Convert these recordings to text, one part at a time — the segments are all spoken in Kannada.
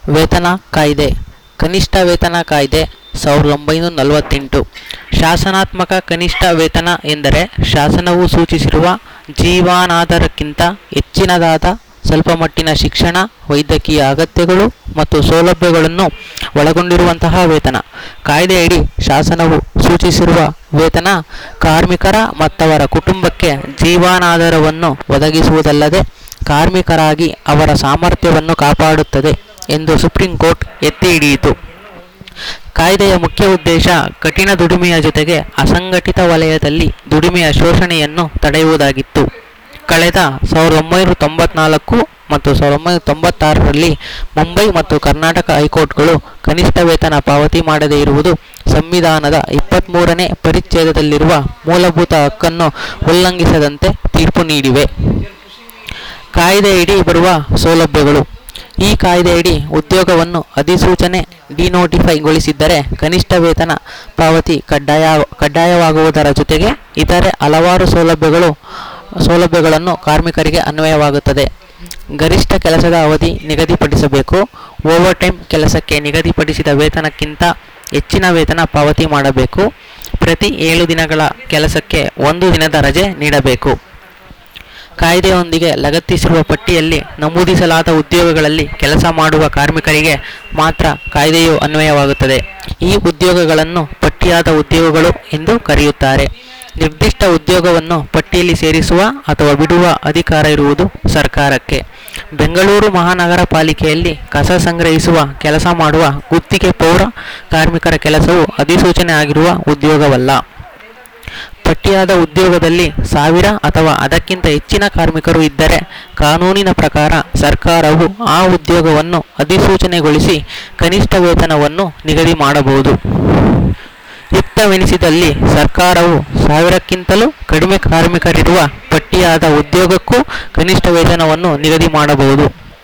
ವೇತನ ಕಾಯ್ದೆ ಕನಿಷ್ಠ ವೇತನ ಕಾಯ್ದೆ ಸಾವಿರದ ಒಂಬೈನೂರ ನಲವತ್ತೆಂಟು ಶಾಸನಾತ್ಮಕ ಕನಿಷ್ಠ ವೇತನ ಎಂದರೆ ಶಾಸನವು ಸೂಚಿಸಿರುವ ಜೀವನಾಧಾರಕ್ಕಿಂತ ಹೆಚ್ಚಿನದಾದ ಸ್ವಲ್ಪಮಟ್ಟಿನ ಶಿಕ್ಷಣ ವೈದ್ಯಕೀಯ ಅಗತ್ಯಗಳು ಮತ್ತು ಸೌಲಭ್ಯಗಳನ್ನು ಒಳಗೊಂಡಿರುವಂತಹ ವೇತನ ಕಾಯ್ದೆಯಡಿ ಶಾಸನವು ಸೂಚಿಸಿರುವ ವೇತನ ಕಾರ್ಮಿಕರ ಮತ್ತವರ ಕುಟುಂಬಕ್ಕೆ ಜೀವನಾಧಾರವನ್ನು ಒದಗಿಸುವುದಲ್ಲದೆ ಕಾರ್ಮಿಕರಾಗಿ ಅವರ ಸಾಮರ್ಥ್ಯವನ್ನು ಕಾಪಾಡುತ್ತದೆ ಎಂದು ಸುಪ್ರೀಂ ಕೋರ್ಟ್ ಎತ್ತಿ ಹಿಡಿಯಿತು ಕಾಯ್ದೆಯ ಮುಖ್ಯ ಉದ್ದೇಶ ಕಠಿಣ ದುಡಿಮೆಯ ಜೊತೆಗೆ ಅಸಂಘಟಿತ ವಲಯದಲ್ಲಿ ದುಡಿಮೆಯ ಶೋಷಣೆಯನ್ನು ತಡೆಯುವುದಾಗಿತ್ತು ಕಳೆದ ಸಾವಿರದ ಒಂಬೈನೂರ ತೊಂಬತ್ನಾಲ್ಕು ಮತ್ತು ಸಾವಿರದ ಒಂಬೈನೂರ ತೊಂಬತ್ತಾರರಲ್ಲಿ ಮುಂಬೈ ಮತ್ತು ಕರ್ನಾಟಕ ಹೈಕೋರ್ಟ್ಗಳು ಕನಿಷ್ಠ ವೇತನ ಪಾವತಿ ಮಾಡದೇ ಇರುವುದು ಸಂವಿಧಾನದ ಇಪ್ಪತ್ತ್ಮೂರನೇ ಪರಿಚ್ಛೇದದಲ್ಲಿರುವ ಮೂಲಭೂತ ಹಕ್ಕನ್ನು ಉಲ್ಲಂಘಿಸದಂತೆ ತೀರ್ಪು ನೀಡಿವೆ ಕಾಯ್ದೆಯಡಿ ಬರುವ ಸೌಲಭ್ಯಗಳು ಈ ಕಾಯ್ದೆಯಡಿ ಉದ್ಯೋಗವನ್ನು ಅಧಿಸೂಚನೆ ಡಿನೋಟಿಫೈಗೊಳಿಸಿದ್ದರೆ ಕನಿಷ್ಠ ವೇತನ ಪಾವತಿ ಕಡ್ಡಾಯ ಕಡ್ಡಾಯವಾಗುವುದರ ಜೊತೆಗೆ ಇತರೆ ಹಲವಾರು ಸೌಲಭ್ಯಗಳು ಸೌಲಭ್ಯಗಳನ್ನು ಕಾರ್ಮಿಕರಿಗೆ ಅನ್ವಯವಾಗುತ್ತದೆ ಗರಿಷ್ಠ ಕೆಲಸದ ಅವಧಿ ನಿಗದಿಪಡಿಸಬೇಕು ಓವರ್ ಟೈಮ್ ಕೆಲಸಕ್ಕೆ ನಿಗದಿಪಡಿಸಿದ ವೇತನಕ್ಕಿಂತ ಹೆಚ್ಚಿನ ವೇತನ ಪಾವತಿ ಮಾಡಬೇಕು ಪ್ರತಿ ಏಳು ದಿನಗಳ ಕೆಲಸಕ್ಕೆ ಒಂದು ದಿನದ ರಜೆ ನೀಡಬೇಕು ಕಾಯ್ದೆಯೊಂದಿಗೆ ಲಗತ್ತಿಸಿರುವ ಪಟ್ಟಿಯಲ್ಲಿ ನಮೂದಿಸಲಾದ ಉದ್ಯೋಗಗಳಲ್ಲಿ ಕೆಲಸ ಮಾಡುವ ಕಾರ್ಮಿಕರಿಗೆ ಮಾತ್ರ ಕಾಯ್ದೆಯು ಅನ್ವಯವಾಗುತ್ತದೆ ಈ ಉದ್ಯೋಗಗಳನ್ನು ಪಟ್ಟಿಯಾದ ಉದ್ಯೋಗಗಳು ಎಂದು ಕರೆಯುತ್ತಾರೆ ನಿರ್ದಿಷ್ಟ ಉದ್ಯೋಗವನ್ನು ಪಟ್ಟಿಯಲ್ಲಿ ಸೇರಿಸುವ ಅಥವಾ ಬಿಡುವ ಅಧಿಕಾರ ಇರುವುದು ಸರ್ಕಾರಕ್ಕೆ ಬೆಂಗಳೂರು ಮಹಾನಗರ ಪಾಲಿಕೆಯಲ್ಲಿ ಕಸ ಸಂಗ್ರಹಿಸುವ ಕೆಲಸ ಮಾಡುವ ಗುತ್ತಿಗೆ ಪೌರ ಕಾರ್ಮಿಕರ ಕೆಲಸವು ಅಧಿಸೂಚನೆ ಆಗಿರುವ ಉದ್ಯೋಗವಲ್ಲ ಪಟ್ಟಿಯಾದ ಉದ್ಯೋಗದಲ್ಲಿ ಸಾವಿರ ಅಥವಾ ಅದಕ್ಕಿಂತ ಹೆಚ್ಚಿನ ಕಾರ್ಮಿಕರು ಇದ್ದರೆ ಕಾನೂನಿನ ಪ್ರಕಾರ ಸರ್ಕಾರವು ಆ ಉದ್ಯೋಗವನ್ನು ಅಧಿಸೂಚನೆಗೊಳಿಸಿ ಕನಿಷ್ಠ ವೇತನವನ್ನು ನಿಗದಿ ಮಾಡಬಹುದು ಯುಕ್ತವೆನಿಸಿದಲ್ಲಿ ಸರ್ಕಾರವು ಸಾವಿರಕ್ಕಿಂತಲೂ ಕಡಿಮೆ ಕಾರ್ಮಿಕರಿರುವ ಪಟ್ಟಿಯಾದ ಉದ್ಯೋಗಕ್ಕೂ ಕನಿಷ್ಠ ವೇತನವನ್ನು ನಿಗದಿ ಮಾಡಬಹುದು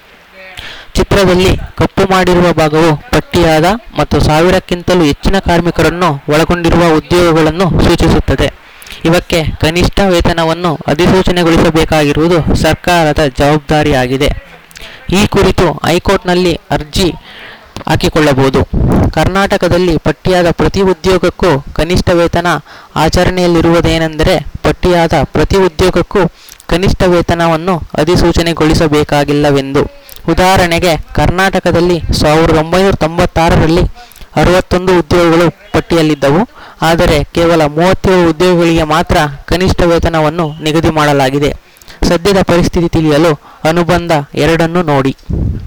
ಚಿತ್ರದಲ್ಲಿ ಕಪ್ಪು ಮಾಡಿರುವ ಭಾಗವು ಪಟ್ಟಿಯಾದ ಮತ್ತು ಸಾವಿರಕ್ಕಿಂತಲೂ ಹೆಚ್ಚಿನ ಕಾರ್ಮಿಕರನ್ನು ಒಳಗೊಂಡಿರುವ ಉದ್ಯೋಗಗಳನ್ನು ಸೂಚಿಸುತ್ತದೆ ಇವಕ್ಕೆ ಕನಿಷ್ಠ ವೇತನವನ್ನು ಅಧಿಸೂಚನೆಗೊಳಿಸಬೇಕಾಗಿರುವುದು ಸರ್ಕಾರದ ಜವಾಬ್ದಾರಿಯಾಗಿದೆ ಈ ಕುರಿತು ಹೈಕೋರ್ಟ್ನಲ್ಲಿ ಅರ್ಜಿ ಹಾಕಿಕೊಳ್ಳಬಹುದು ಕರ್ನಾಟಕದಲ್ಲಿ ಪಟ್ಟಿಯಾದ ಪ್ರತಿ ಉದ್ಯೋಗಕ್ಕೂ ಕನಿಷ್ಠ ವೇತನ ಆಚರಣೆಯಲ್ಲಿರುವುದೇನೆಂದರೆ ಪಟ್ಟಿಯಾದ ಪ್ರತಿ ಉದ್ಯೋಗಕ್ಕೂ ಕನಿಷ್ಠ ವೇತನವನ್ನು ಅಧಿಸೂಚನೆಗೊಳಿಸಬೇಕಾಗಿಲ್ಲವೆಂದು ಉದಾಹರಣೆಗೆ ಕರ್ನಾಟಕದಲ್ಲಿ ಸಾವಿರದ ಒಂಬೈನೂರ ತೊಂಬತ್ತಾರರಲ್ಲಿ ಅರವತ್ತೊಂದು ಉದ್ಯೋಗಗಳು ಪಟ್ಟಿಯಲ್ಲಿದ್ದವು ಆದರೆ ಕೇವಲ ಮೂವತ್ತೇಳು ಉದ್ಯೋಗಗಳಿಗೆ ಮಾತ್ರ ಕನಿಷ್ಠ ವೇತನವನ್ನು ನಿಗದಿ ಮಾಡಲಾಗಿದೆ ಸದ್ಯದ ಪರಿಸ್ಥಿತಿ ತಿಳಿಯಲು ಅನುಬಂಧ ಎರಡನ್ನು ನೋಡಿ